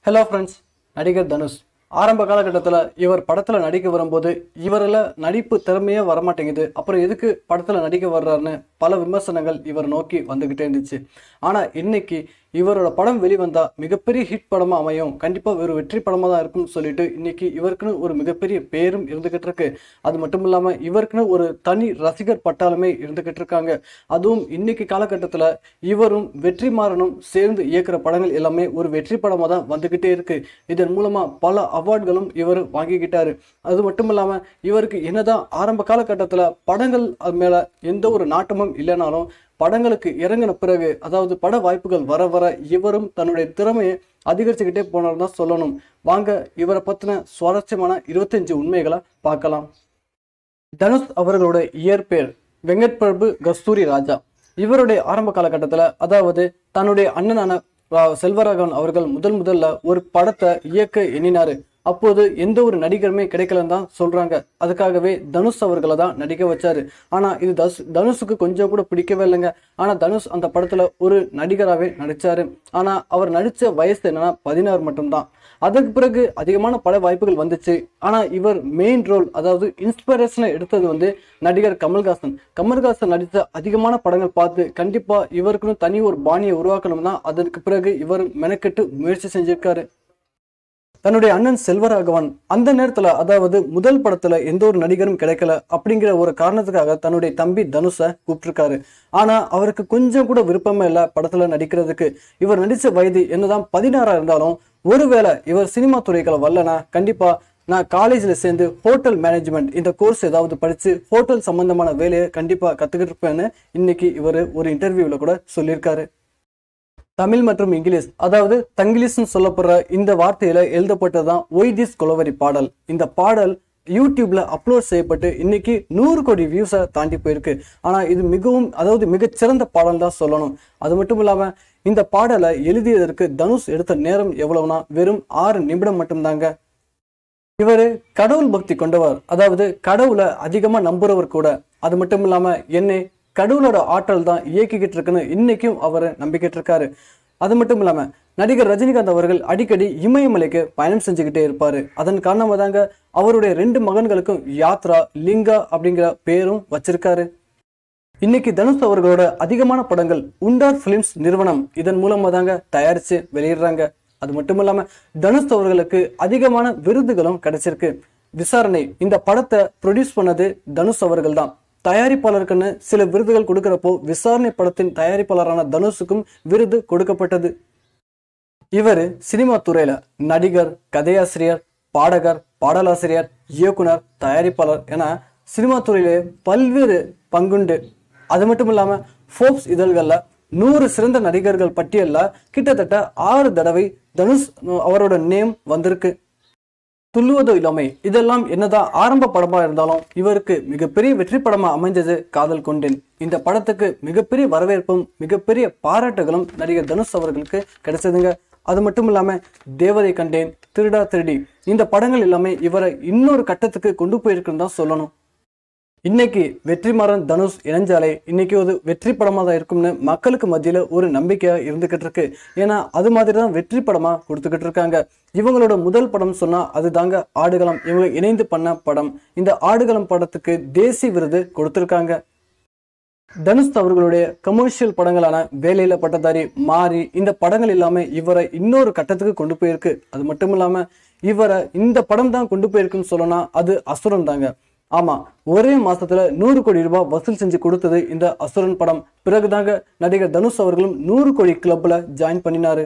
hello friends நடிகர் தனுஷ் ஆரம்ப காலகட்டத்தில் இவர் படத்தில் நடிக்க வரும்போது இவரில் நடிப்பு திறமையே வரமாட்டேங்குது அப்புறம் எதுக்கு படத்தில் நடிக்க வர்றாருன்னு பல விமர்சனங்கள் இவர் நோக்கி வந்துக்கிட்டே இருந்துச்சு ஆனால் இன்னைக்கு இவரோட படம் வெளிவந்தா மிகப்பெரிய ஹிட் படமாக அமையும் கண்டிப்பாக ஒரு வெற்றி படமாக தான் இருக்கும்னு சொல்லிட்டு இன்னைக்கு இவருக்குன்னு ஒரு மிகப்பெரிய பேரும் இருந்துகிட்டு இருக்கு அது மட்டும் இல்லாமல் இவருக்குன்னு ஒரு தனி ரசிகர் பட்டாளமே இருந்துகிட்டு இருக்காங்க அதுவும் இன்னைக்கு காலகட்டத்தில் இவரும் வெற்றிமாறனும் சேர்ந்து இயக்குற படங்கள் எல்லாமே ஒரு வெற்றி படமாக தான் வந்துக்கிட்டே இருக்கு இதன் மூலமாக பல அவார்டுகளும் இவர் வாங்கிக்கிட்டாரு அது மட்டும் இல்லாமல் இவருக்கு என்னதான் ஆரம்ப காலகட்டத்தில் படங்கள் அது மேலே எந்த ஒரு நாட்டமும் இல்லைனாலும் படங்களுக்கு இறங்கின பிறகு அதாவது பட வாய்ப்புகள் வர வர இவரும் தன்னுடைய திறமையை அதிகரிச்சுக்கிட்டே போனார் தான் சொல்லணும் வாங்க இவரை பற்றின சுவாரஸ்யமான இருபத்தஞ்சு உண்மைகளை பார்க்கலாம் தனுஷ் அவர்களோட இயற்பெயர் வெங்கட் பிரபு கஸ்தூரி ராஜா இவருடைய ஆரம்ப காலகட்டத்தில் அதாவது தன்னுடைய அண்ணனான ரா- செல்வராகவன் அவர்கள் முதல் முதல்ல ஒரு படத்தை இயக்க எண்ணினாரு அப்போது எந்த ஒரு நடிகருமே கிடைக்கலன்னு தான் சொல்றாங்க அதுக்காகவே தனுஷ் அவர்களை தான் நடிக்க வச்சாரு ஆனா இது தஸ் தனுஷுக்கு கொஞ்சம் கூட பிடிக்கவே இல்லைங்க ஆனா தனுஷ் அந்த படத்துல ஒரு நடிகராகவே நடிச்சாரு ஆனா அவர் நடிச்ச வயசு என்னன்னா பதினாறு மட்டும்தான் அதற்கு பிறகு அதிகமான பல வாய்ப்புகள் வந்துச்சு ஆனா இவர் மெயின் ரோல் அதாவது இன்ஸ்பிரேஷனை எடுத்தது வந்து நடிகர் கமல்ஹாசன் கமல்ஹாசன் நடித்த அதிகமான படங்கள் பார்த்து கண்டிப்பா இவருக்குன்னு தனி ஒரு பாணியை உருவாக்கணும்னா அதற்கு பிறகு இவர் மெனக்கெட்டு முயற்சி செஞ்சிருக்காரு தன்னுடைய அண்ணன் செல்வராகவன் அந்த நேரத்துல அதாவது முதல் படத்துல எந்த ஒரு நடிகரும் கிடைக்கல அப்படிங்கிற ஒரு காரணத்துக்காக தன்னுடைய தம்பி தனுஷை கூப்பிட்டிருக்காரு ஆனா அவருக்கு கொஞ்சம் கூட விருப்பமே இல்லை படத்துல நடிக்கிறதுக்கு இவர் நடிச்ச வயது என்னதான் பதினாறா இருந்தாலும் ஒருவேளை இவர் சினிமா துறைகளை வரலனா கண்டிப்பா நான் காலேஜில் சேர்ந்து ஹோட்டல் மேனேஜ்மெண்ட் இந்த கோர்ஸ் ஏதாவது படித்து ஹோட்டல் சம்பந்தமான வேலையை கண்டிப்பாக கற்றுக்கிட்டு இருப்பேன்னு இன்னைக்கு இவர் ஒரு இன்டர்வியூவில் கூட சொல்லியிருக்காரு தமிழ் மற்றும் இங்கிலீஷ் அதாவது தங்கிலீஷ்னு சொல்லப்படுற இந்த வார்த்தையில எழுதப்பட்டதுதான் ஒய் திஸ் கொலவரி பாடல் இந்த பாடல் யூடியூப்ல அப்லோட் செய்யப்பட்டு இன்னைக்கு நூறு கோடி வியூஸை தாண்டி போயிருக்கு ஆனா இது மிகவும் அதாவது மிகச்சிறந்த பாடல் தான் சொல்லணும் அது மட்டும் இல்லாம இந்த பாடலை எழுதியதற்கு தனுஷ் எடுத்த நேரம் எவ்வளவுனா வெறும் ஆறு நிமிடம் மட்டும்தாங்க இவர் கடவுள் பக்தி கொண்டவர் அதாவது கடவுளை அதிகமா நம்புறவர் கூட அது மட்டும் இல்லாம என்னை கடவுளோட ஆற்றல் தான் இயக்கிக்கிட்டு இருக்குன்னு இன்னைக்கும் அவர் நம்பிக்கிட்டு இருக்காரு அது மட்டும் இல்லாம நடிகர் ரஜினிகாந்த் அவர்கள் அடிக்கடி இமயமலைக்கு பயணம் செஞ்சுக்கிட்டே இருப்பாரு அதன் காரணமாக தாங்க அவருடைய ரெண்டு மகன்களுக்கும் யாத்ரா லிங்கா அப்படிங்கிற பேரும் வச்சிருக்காரு இன்னைக்கு தனுஷ் அவர்களோட அதிகமான படங்கள் உண்டார் பிலிம்ஸ் நிறுவனம் இதன் மூலமா தாங்க தயாரிச்சு வெளியிடுறாங்க அது மட்டும் இல்லாம தனுஷ் அவர்களுக்கு அதிகமான விருதுகளும் கிடைச்சிருக்கு விசாரணை இந்த படத்தை ப்ரொடியூஸ் பண்ணது தனுஷ் அவர்கள் தான் தயாரிப்பாளருக்குன்னு சில விருதுகள் கொடுக்கறப்போ விசாரணை படத்தின் தயாரிப்பாளரான தனுஷுக்கும் விருது கொடுக்கப்பட்டது இவர் சினிமா துறையில நடிகர் கதையாசிரியர் பாடகர் பாடலாசிரியர் இயக்குனர் தயாரிப்பாளர் என சினிமா துறையிலே பல்வேறு பங்குண்டு அது மட்டும் இல்லாம ஃபோர்ப்ஸ் இதழ்கள்ல நூறு சிறந்த நடிகர்கள் பட்டியல்ல கிட்டத்தட்ட ஆறு தடவை தனுஷ் அவரோட நேம் வந்திருக்கு துள்ளுவதோ இளமை இதெல்லாம் என்னதான் ஆரம்ப படமா இருந்தாலும் இவருக்கு மிகப்பெரிய வெற்றி படமா அமைஞ்சது காதல் கொண்டேன் இந்த படத்துக்கு மிகப்பெரிய வரவேற்பும் மிகப்பெரிய பாராட்டுகளும் நடிகர் தனுஷ் அவர்களுக்கு கிடைச்சதுங்க அது மட்டும் இல்லாம தேவதை கண்டேன் திருடா திருடி இந்த படங்கள் எல்லாமே இவரை இன்னொரு கட்டத்துக்கு கொண்டு போயிருக்குன்னு தான் சொல்லணும் இன்னைக்கு வெற்றிமாறன் தனுஷ் இணைஞ்சாலே இன்னைக்கு ஒரு வெற்றி படமா தான் இருக்கும்னு மக்களுக்கு மத்தியில ஒரு நம்பிக்கையா இருந்துகிட்டு இருக்கு ஏன்னா அது மாதிரி தான் வெற்றி படமா கொடுத்துக்கிட்டு இருக்காங்க இவங்களோட முதல் படம் சொன்னா அது தாங்க ஆடுகளம் இவங்க இணைந்து பண்ண படம் இந்த ஆடுகளம் படத்துக்கு தேசிய விருது கொடுத்திருக்காங்க தனுஷ் அவர்களுடைய கமர்ஷியல் படங்களான வேலையில பட்டதாரி மாறி இந்த படங்கள் எல்லாமே இவரை இன்னொரு கட்டத்துக்கு கொண்டு போயிருக்கு அது மட்டும் இல்லாம இவரை இந்த படம் தான் கொண்டு போயிருக்குன்னு சொல்லணும்னா அது அசுரன் தாங்க ஆமா ஒரே மாசத்துல நூறு கோடி ரூபாய் வசூல் செஞ்சு கொடுத்தது இந்த அசுரன் படம் பிறகுதாங்க நடிகர் தனுஷ் அவர்களும் நூறு கோடி கிளப்ல ஜாயின் பண்ணினாரு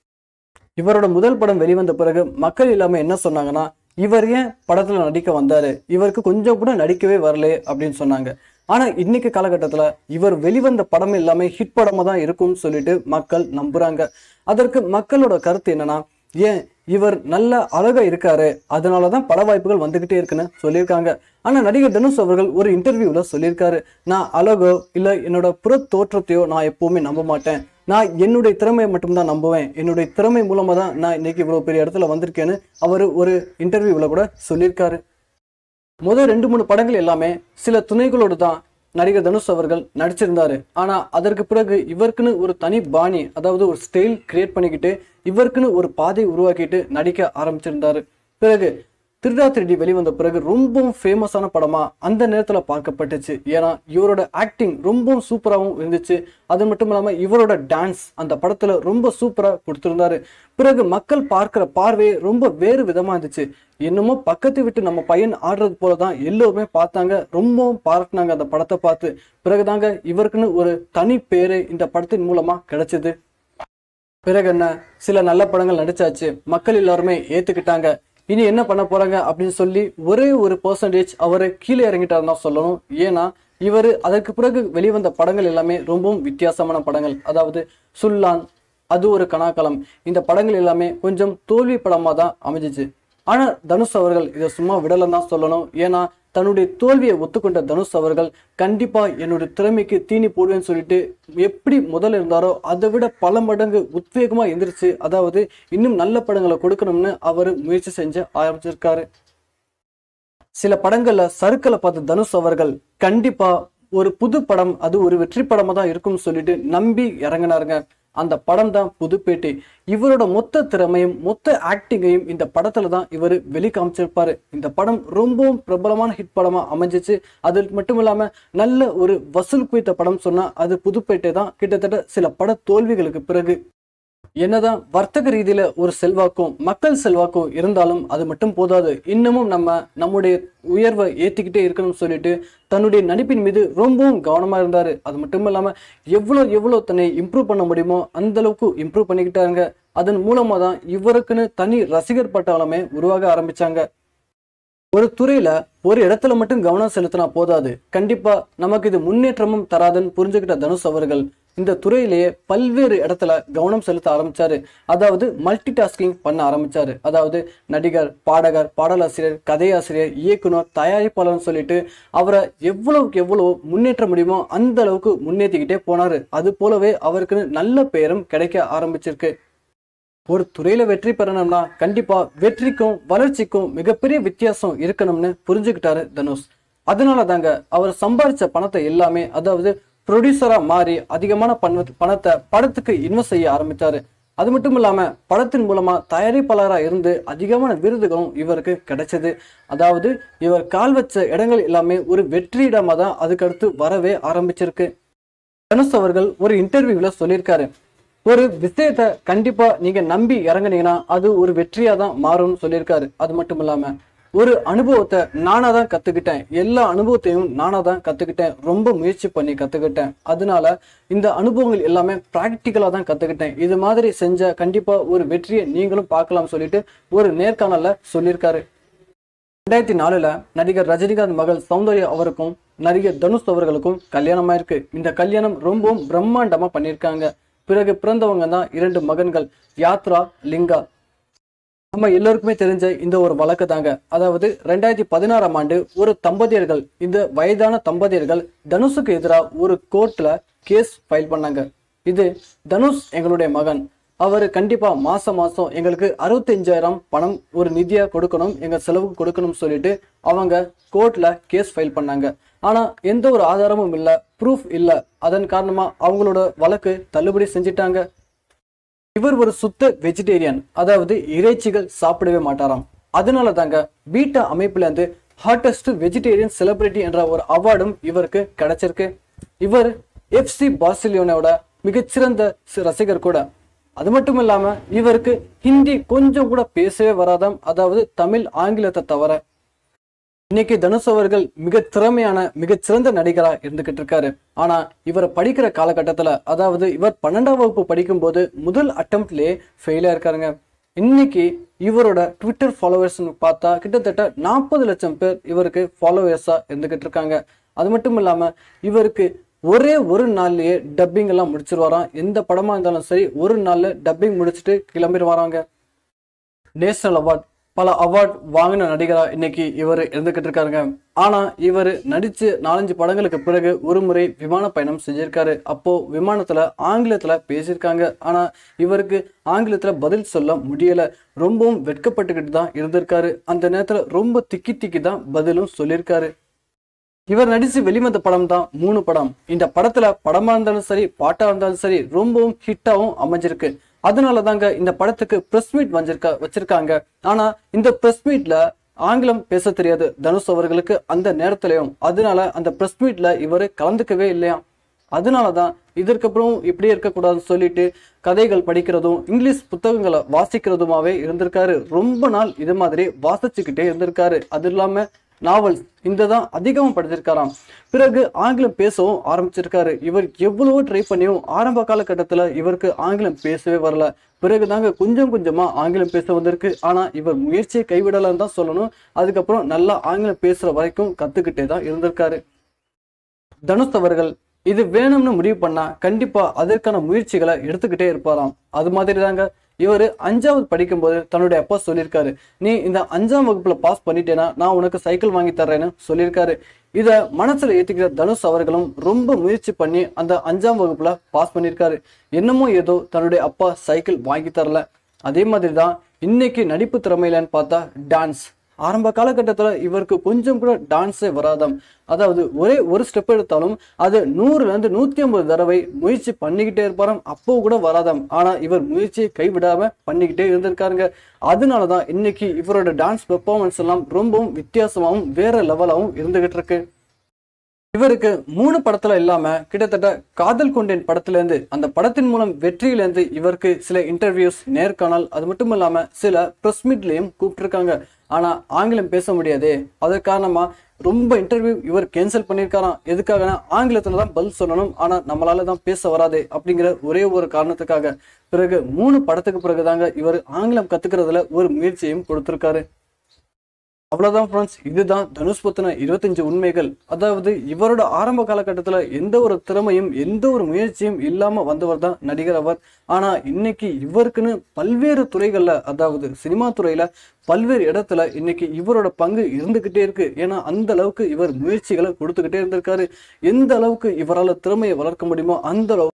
இவரோட முதல் படம் வெளிவந்த பிறகு மக்கள் எல்லாமே என்ன சொன்னாங்கன்னா இவர் ஏன் படத்துல நடிக்க வந்தாரு இவருக்கு கொஞ்சம் கூட நடிக்கவே வரல அப்படின்னு சொன்னாங்க ஆனா இன்னைக்கு காலகட்டத்துல இவர் வெளிவந்த படம் எல்லாமே ஹிட் படமா தான் இருக்கும்னு சொல்லிட்டு மக்கள் நம்புறாங்க அதற்கு மக்களோட கருத்து என்னன்னா ஏன் இவர் நல்ல அழகா இருக்காரு அதனாலதான் பட வாய்ப்புகள் வந்துகிட்டே இருக்குன்னு சொல்லியிருக்காங்க ஆனா நடிகர் தனுஷ் அவர்கள் ஒரு இன்டர்வியூல சொல்லியிருக்காரு நான் அழகோ இல்ல என்னோட புற தோற்றத்தையோ நான் எப்பவுமே நம்ப மாட்டேன் நான் என்னுடைய திறமையை மட்டும்தான் நம்புவேன் என்னுடைய திறமை மூலமா தான் நான் இன்னைக்கு இவ்வளவு பெரிய இடத்துல வந்திருக்கேன்னு அவர் ஒரு இன்டர்வியூல கூட சொல்லியிருக்காரு முதல் ரெண்டு மூணு படங்கள் எல்லாமே சில துணைகளோடு தான் நடிகர் தனுஷ் அவர்கள் நடிச்சிருந்தாரு ஆனா அதற்கு பிறகு இவருக்குன்னு ஒரு தனி பாணி அதாவது ஒரு ஸ்டைல் கிரியேட் பண்ணிக்கிட்டு இவருக்குன்னு ஒரு பாதை உருவாக்கிட்டு நடிக்க ஆரம்பிச்சிருந்தாரு பிறகு திருடா திருடி வெளிவந்த பிறகு ரொம்பவும் ஃபேமஸான படமா அந்த நேரத்துல பார்க்கப்பட்டுச்சு ஏன்னா இவரோட ஆக்டிங் ரொம்பவும் சூப்பராகவும் இருந்துச்சு அது மட்டும் இல்லாம இவரோட டான்ஸ் அந்த படத்துல ரொம்ப சூப்பரா கொடுத்திருந்தாரு பிறகு மக்கள் பார்க்கிற பார்வையே ரொம்ப வேறு விதமா இருந்துச்சு என்னமோ பக்கத்து விட்டு நம்ம பையன் ஆடுறது போலதான் எல்லோருமே பார்த்தாங்க ரொம்பவும் பாராட்டினாங்க அந்த படத்தை பார்த்து பிறகுதாங்க இவருக்குன்னு ஒரு தனி பேரு இந்த படத்தின் மூலமா கிடைச்சது பிறகு என்ன சில நல்ல படங்கள் நடிச்சாச்சு மக்கள் எல்லாருமே ஏத்துக்கிட்டாங்க இனி என்ன பண்ண போறாங்க அப்படின்னு சொல்லி ஒரே ஒரு பர்சன்டேஜ் அவர் கீழே இறங்கிட்டாருன்னு தான் சொல்லணும் ஏன்னா இவர் அதற்கு பிறகு வெளிவந்த படங்கள் எல்லாமே ரொம்பவும் வித்தியாசமான படங்கள் அதாவது சுல்லான் அது ஒரு கனாக்களம் இந்த படங்கள் எல்லாமே கொஞ்சம் தோல்வி படமா தான் அமைஞ்சிச்சு ஆனா தனுஷ் அவர்கள் இதை சும்மா விடலன்னு தான் சொல்லணும் ஏன்னா தன்னுடைய தோல்வியை ஒத்துக்கொண்ட தனுஷ் அவர்கள் கண்டிப்பா என்னுடைய திறமைக்கு தீனி போடுவேன்னு சொல்லிட்டு எப்படி முதல்ல இருந்தாரோ அதை விட பல மடங்கு உத்வேகமா எந்திரிச்சு அதாவது இன்னும் நல்ல படங்களை கொடுக்கணும்னு அவர் முயற்சி செஞ்சு ஆரம்பிச்சிருக்காரு சில படங்கள்ல சறுக்கலை பார்த்த தனுஷ் அவர்கள் கண்டிப்பா ஒரு புது படம் அது ஒரு வெற்றி படமா தான் இருக்கும்னு சொல்லிட்டு நம்பி இறங்கினாருங்க அந்த படம் தான் புதுப்பேட்டை இவரோட மொத்த திறமையும் மொத்த ஆக்டிங்கையும் இந்த படத்துல தான் இவர் வெளி காமிச்சிருப்பாரு இந்த படம் ரொம்பவும் பிரபலமான ஹிட் படமா அமைஞ்சிச்சு அது மட்டும் இல்லாம நல்ல ஒரு வசூல் குவித்த படம் சொன்னா அது புதுப்பேட்டை தான் கிட்டத்தட்ட சில பட தோல்விகளுக்கு பிறகு என்னதான் வர்த்தக ரீதியில ஒரு செல்வாக்கும் மக்கள் செல்வாக்கும் இருந்தாலும் அது மட்டும் போதாது இன்னமும் நம்ம நம்முடைய உயர்வை ஏத்திக்கிட்டே இருக்கணும்னு சொல்லிட்டு தன்னுடைய நடிப்பின் மீது ரொம்பவும் கவனமா இருந்தாரு அது மட்டும் இல்லாம எவ்வளவு எவ்வளவு தன்னை இம்ப்ரூவ் பண்ண முடியுமோ அந்த அளவுக்கு இம்ப்ரூவ் பண்ணிக்கிட்டாங்க அதன் மூலமா தான் இவருக்குன்னு தனி ரசிகர் பட்டாளமே உருவாக ஆரம்பிச்சாங்க ஒரு துறையில ஒரு இடத்துல மட்டும் கவனம் செலுத்தினா போதாது கண்டிப்பா நமக்கு இது முன்னேற்றமும் தராதுன்னு புரிஞ்சுக்கிட்ட தனுஷ் அவர்கள் இந்த துறையிலேயே பல்வேறு இடத்துல கவனம் செலுத்த ஆரம்பிச்சாரு அதாவது மல்டி டாஸ்கிங் பண்ண ஆரம்பிச்சாரு அதாவது நடிகர் பாடகர் பாடலாசிரியர் கதையாசிரியர் இயக்குனர் தயாரிப்பாளர்னு சொல்லிட்டு அவரை எவ்வளவுக்கு எவ்வளவு முன்னேற்ற முடியுமோ அந்த அளவுக்கு முன்னேற்றிக்கிட்டே போனாரு அது போலவே அவருக்குன்னு நல்ல பெயரும் கிடைக்க ஆரம்பிச்சிருக்கு ஒரு துறையில வெற்றி பெறணும்னா கண்டிப்பா வெற்றிக்கும் வளர்ச்சிக்கும் மிகப்பெரிய வித்தியாசம் இருக்கணும்னு புரிஞ்சுக்கிட்டாரு தனுஷ் அதனால தாங்க அவர் சம்பாரிச்ச பணத்தை எல்லாமே அதாவது ப்ரொடியூசரா மாறி அதிகமான பண பணத்தை படத்துக்கு இன்வெஸ்ட் செய்ய ஆரம்பிச்சாரு அது மட்டும் இல்லாம படத்தின் மூலமா தயாரிப்பாளராக இருந்து அதிகமான விருதுகளும் இவருக்கு கிடைச்சது அதாவது இவர் கால் வச்ச இடங்கள் எல்லாமே ஒரு வெற்றியிடமா தான் அதுக்கடுத்து வரவே ஆரம்பிச்சிருக்கு தனுஷ் அவர்கள் ஒரு இன்டர்வியூல சொல்லியிருக்காரு ஒரு விஷயத்த கண்டிப்பா நீங்க நம்பி இறங்குனீங்கன்னா அது ஒரு வெற்றியா தான் மாறும்னு சொல்லியிருக்காரு அது மட்டும் இல்லாம ஒரு அனுபவத்தை நானா தான் கத்துக்கிட்டேன் எல்லா அனுபவத்தையும் நானா தான் கத்துக்கிட்டேன் ரொம்ப முயற்சி பண்ணி கத்துக்கிட்டேன் அதனால இந்த அனுபவங்கள் எல்லாமே பிராக்டிக்கலா தான் கத்துக்கிட்டேன் இது மாதிரி செஞ்ச கண்டிப்பா ஒரு வெற்றியை நீங்களும் பார்க்கலாம் சொல்லிட்டு ஒரு நேர்காணல்ல சொல்லியிருக்காரு ரெண்டாயிரத்தி நாலுல நடிகர் ரஜினிகாந்த் மகள் சௌந்தர்யா அவருக்கும் நடிகர் தனுஷ் அவர்களுக்கும் கல்யாணம் ஆயிருக்கு இந்த கல்யாணம் ரொம்பவும் பிரம்மாண்டமா பண்ணியிருக்காங்க பிறகு பிறந்தவங்க தான் இரண்டு மகன்கள் யாத்ரா லிங்கா நம்ம எல்லோருக்குமே தெரிஞ்ச இந்த ஒரு வழக்கு தாங்க அதாவது ரெண்டாயிரத்தி பதினாறாம் ஆண்டு ஒரு தம்பதியர்கள் இந்த வயதான தம்பதியர்கள் தனுஷுக்கு எதிராக ஒரு கோர்ட்ல கேஸ் ஃபைல் பண்ணாங்க இது தனுஷ் எங்களுடைய மகன் அவர் கண்டிப்பா மாசம் மாசம் எங்களுக்கு அறுபத்தஞ்சாயிரம் பணம் ஒரு நிதியா கொடுக்கணும் எங்க செலவுக்கு கொடுக்கணும்னு சொல்லிட்டு அவங்க கோர்ட்ல கேஸ் ஃபைல் பண்ணாங்க ஆனா எந்த ஒரு ஆதாரமும் இல்ல ப்ரூஃப் இல்ல அதன் காரணமா அவங்களோட வழக்கு தள்ளுபடி செஞ்சிட்டாங்க இவர் ஒரு சுத்த வெஜிடேரியன் அதாவது இறைச்சிகள் சாப்பிடவே மாட்டாராம் அதனால தாங்க பீட்டா அமைப்புல இருந்து ஹாட்டஸ்ட் வெஜிடேரியன் செலிபிரிட்டி என்ற ஒரு அவார்டும் இவருக்கு கிடைச்சிருக்கு இவர் எஃப்சி பார்சிலியோனோட மிகச்சிறந்த சி- ரசிகர் கூட அது மட்டும் இல்லாம இவருக்கு ஹிந்தி கொஞ்சம் கூட பேசவே வராதாம் அதாவது தமிழ் ஆங்கிலத்தை தவிர இன்னைக்கு தனுஷ் அவர்கள் மிக திறமையான மிகச்சிறந்த நடிகரா இருந்துகிட்டு இருக்காரு ஆனா இவர் படிக்கிற காலகட்டத்துல அதாவது இவர் பன்னெண்டாம் வகுப்பு படிக்கும்போது முதல் அட்டம்ப்ட்லயே ஃபெயிலா இருக்காருங்க இன்னைக்கு இவரோட ட்விட்டர் ஃபாலோவர்ஸ் பார்த்தா கிட்டத்தட்ட நாற்பது லட்சம் பேர் இவருக்கு ஃபாலோவர்ஸா இருந்துகிட்டு இருக்காங்க அது மட்டும் இல்லாம இவருக்கு ஒரே ஒரு நாள்லயே டப்பிங் எல்லாம் முடிச்சிருவாராம் எந்த படமா இருந்தாலும் சரி ஒரு நாள்ல டப்பிங் முடிச்சுட்டு கிளம்பிடுவாராங்க நேஷனல் அவார்ட் பல அவார்ட் வாங்கின நடிகரா இன்னைக்கு இவர் இருந்துகிட்டு இருக்காருங்க ஆனா இவர் நடிச்சு நாலஞ்சு படங்களுக்கு பிறகு ஒரு முறை விமான பயணம் செஞ்சிருக்காரு அப்போ விமானத்துல ஆங்கிலத்துல பேசியிருக்காங்க ஆனா இவருக்கு ஆங்கிலத்துல பதில் சொல்ல முடியல ரொம்பவும் வெட்கப்பட்டுக்கிட்டு தான் இருந்திருக்காரு அந்த நேரத்துல ரொம்ப திக்கி திக்கி தான் பதிலும் சொல்லியிருக்காரு இவர் நடிச்சு வெளிவந்த படம் தான் மூணு படம் இந்த படத்துல படமா இருந்தாலும் சரி பாட்டா இருந்தாலும் சரி ரொம்பவும் ஹிட்டாவும் அமைஞ்சிருக்கு அதனால தாங்க இந்த படத்துக்கு பிரஸ் மீட் வச்சிருக்க வச்சிருக்காங்க ஆனா இந்த பிரஸ் மீட்ல ஆங்கிலம் பேச தெரியாது தனுஷ் அவர்களுக்கு அந்த நேரத்திலையும் அதனால அந்த பிரஸ் மீட்ல இவர் கலந்துக்கவே இல்லையா அதனால தான் இதற்கப்புறம் இப்படியே இருக்கக்கூடாதுன்னு சொல்லிட்டு கதைகள் படிக்கிறதும் இங்கிலீஷ் புத்தகங்களை வாசிக்கிறதுமாவே இருந்திருக்காரு ரொம்ப நாள் இது மாதிரி வாசிச்சுக்கிட்டே இருந்திருக்காரு அது இல்லாம நாவல்ஸ் இந்த தான் அதிகமாக படிச்சிருக்காராம் பிறகு ஆங்கிலம் பேசவும் ஆரம்பிச்சிருக்காரு இவர் எவ்வளவோ ட்ரை பண்ணியும் ஆரம்ப காலகட்டத்தில் இவருக்கு ஆங்கிலம் பேசவே வரல பிறகு தாங்க கொஞ்சம் கொஞ்சமா ஆங்கிலம் பேச வந்திருக்கு ஆனா இவர் முயற்சியை கைவிடலன்னு தான் சொல்லணும் அதுக்கப்புறம் நல்லா ஆங்கிலம் பேசுற வரைக்கும் கத்துக்கிட்டே தான் இருந்திருக்காரு தனுஷ் அவர்கள் இது வேணும்னு முடிவு பண்ணா கண்டிப்பா அதற்கான முயற்சிகளை எடுத்துக்கிட்டே இருப்பாராம் அது மாதிரி தாங்க இவர் அஞ்சாவது படிக்கும்போது தன்னுடைய அப்பா சொல்லியிருக்காரு நீ இந்த அஞ்சாம் வகுப்புல பாஸ் பண்ணிட்டேனா நான் உனக்கு சைக்கிள் வாங்கி தர்றேன்னு சொல்லியிருக்காரு இத மனசுல ஏத்திக்கிற தனுஷ் அவர்களும் ரொம்ப முயற்சி பண்ணி அந்த அஞ்சாம் வகுப்புல பாஸ் பண்ணியிருக்காரு என்னமோ ஏதோ தன்னுடைய அப்பா சைக்கிள் வாங்கி தரல அதே மாதிரி தான் இன்னைக்கு நடிப்பு திறமையிலன்னு பார்த்தா டான்ஸ் ஆரம்ப காலகட்டத்தில் இவருக்கு கொஞ்சம் கூட டான்ஸே வராதாம் அதாவது ஒரே ஒரு ஸ்டெப் எடுத்தாலும் அது நூறுல இருந்து நூத்தி ஐம்பது தடவை முயற்சி பண்ணிக்கிட்டே இருப்பாராம் அப்போ கூட வராதாம் ஆனா இவர் முயற்சியை கைவிடாம பண்ணிக்கிட்டே இருந்திருக்காருங்க அதனாலதான் இன்னைக்கு இவரோட டான்ஸ் பெர்ஃபார்மன்ஸ் எல்லாம் ரொம்பவும் வித்தியாசமாகவும் வேற லெவலாகவும் இருந்துகிட்டு இருக்கு இவருக்கு மூணு படத்துல இல்லாம கிட்டத்தட்ட காதல் கொண்டேன் படத்துல இருந்து அந்த படத்தின் மூலம் வெற்றியில இருந்து இவருக்கு சில இன்டர்வியூஸ் நேர்காணல் அது மட்டும் இல்லாம சில ப்ரெஸ் மீட்லயும் கூப்பிட்டிருக்காங்க ஆனா ஆங்கிலம் பேச முடியாதே அதற்கு காரணமா ரொம்ப இன்டர்வியூ இவர் கேன்சல் பண்ணியிருக்காராம் எதுக்காகனா ஆங்கிலத்துல தான் பதில் சொல்லணும் ஆனா நம்மளால தான் பேச வராதே அப்படிங்கிற ஒரே ஒரு காரணத்துக்காக பிறகு மூணு படத்துக்கு பிறகுதாங்க இவர் ஆங்கிலம் கத்துக்கிறதுல ஒரு முயற்சியும் கொடுத்திருக்காரு அவ்வளவுதான் ஃப்ரெண்ட்ஸ் இதுதான் தனுஷ் பத்தின இருபத்தஞ்சு உண்மைகள் அதாவது இவரோட ஆரம்ப காலகட்டத்துல எந்த ஒரு திறமையும் எந்த ஒரு முயற்சியும் இல்லாம வந்தவர் தான் நடிகர் அவர் ஆனா இன்னைக்கு இவருக்குன்னு பல்வேறு துறைகள்ல அதாவது சினிமா துறையில பல்வேறு இடத்துல இன்னைக்கு இவரோட பங்கு இருந்துகிட்டே இருக்கு ஏன்னா அந்த அளவுக்கு இவர் முயற்சிகளை கொடுத்துக்கிட்டே இருந்திருக்காரு எந்த அளவுக்கு இவரால் திறமையை வளர்க்க முடியுமோ அந்த அளவுக்கு